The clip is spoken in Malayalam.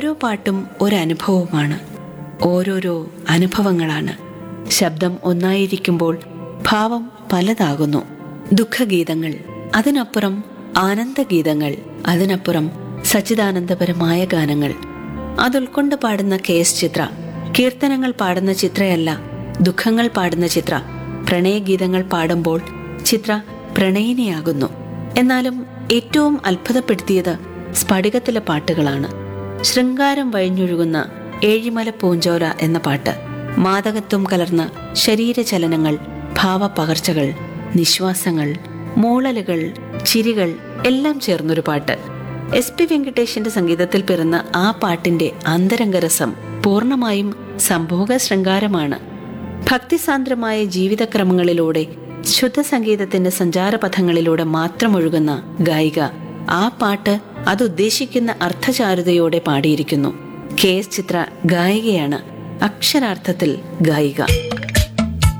ഓരോ പാട്ടും ഒരനുഭവമാണ് ഓരോരോ അനുഭവങ്ങളാണ് ശബ്ദം ഒന്നായിരിക്കുമ്പോൾ ഭാവം പലതാകുന്നു ദുഃഖഗീതങ്ങൾ അതിനപ്പുറം ആനന്ദഗീതങ്ങൾ അതിനപ്പുറം സച്ചിദാനന്ദപരമായ ഗാനങ്ങൾ അതുൾക്കൊണ്ട് പാടുന്ന കെ എസ് ചിത്ര കീർത്തനങ്ങൾ പാടുന്ന ചിത്രയല്ല ദുഃഖങ്ങൾ പാടുന്ന ചിത്ര പ്രണയഗീതങ്ങൾ പാടുമ്പോൾ ചിത്ര പ്രണയിനിയാകുന്നു എന്നാലും ഏറ്റവും അത്ഭുതപ്പെടുത്തിയത് സ്ഫടികത്തിലെ പാട്ടുകളാണ് ശൃംഗാരം വഴിഞ്ഞൊഴുകുന്ന ഏഴിമല പൂഞ്ചോര എന്ന പാട്ട് മാദകത്വം കലർന്ന ശരീരചലനങ്ങൾ ഭാവപകർച്ചകൾ നിശ്വാസങ്ങൾ മൂളലുകൾ ചിരികൾ എല്ലാം ചേർന്നൊരു പാട്ട് എസ് പി വെങ്കടേഷിന്റെ സംഗീതത്തിൽ പിറന്ന ആ പാട്ടിന്റെ അന്തരംഗരസം പൂർണ്ണമായും സംഭോഗ ശൃംഗാരമാണ് ഭക്തിസാന്ദ്രമായ ജീവിതക്രമങ്ങളിലൂടെ ശുദ്ധ സംഗീതത്തിന്റെ സഞ്ചാരപഥങ്ങളിലൂടെ മാത്രം ഒഴുകുന്ന ഗായിക ആ പാട്ട് അത് ഉദ്ദേശിക്കുന്ന അർത്ഥചാരുതയോടെ പാടിയിരിക്കുന്നു കെ എസ് ചിത്ര ഗായികയാണ് അക്ഷരാർത്ഥത്തിൽ ഗായിക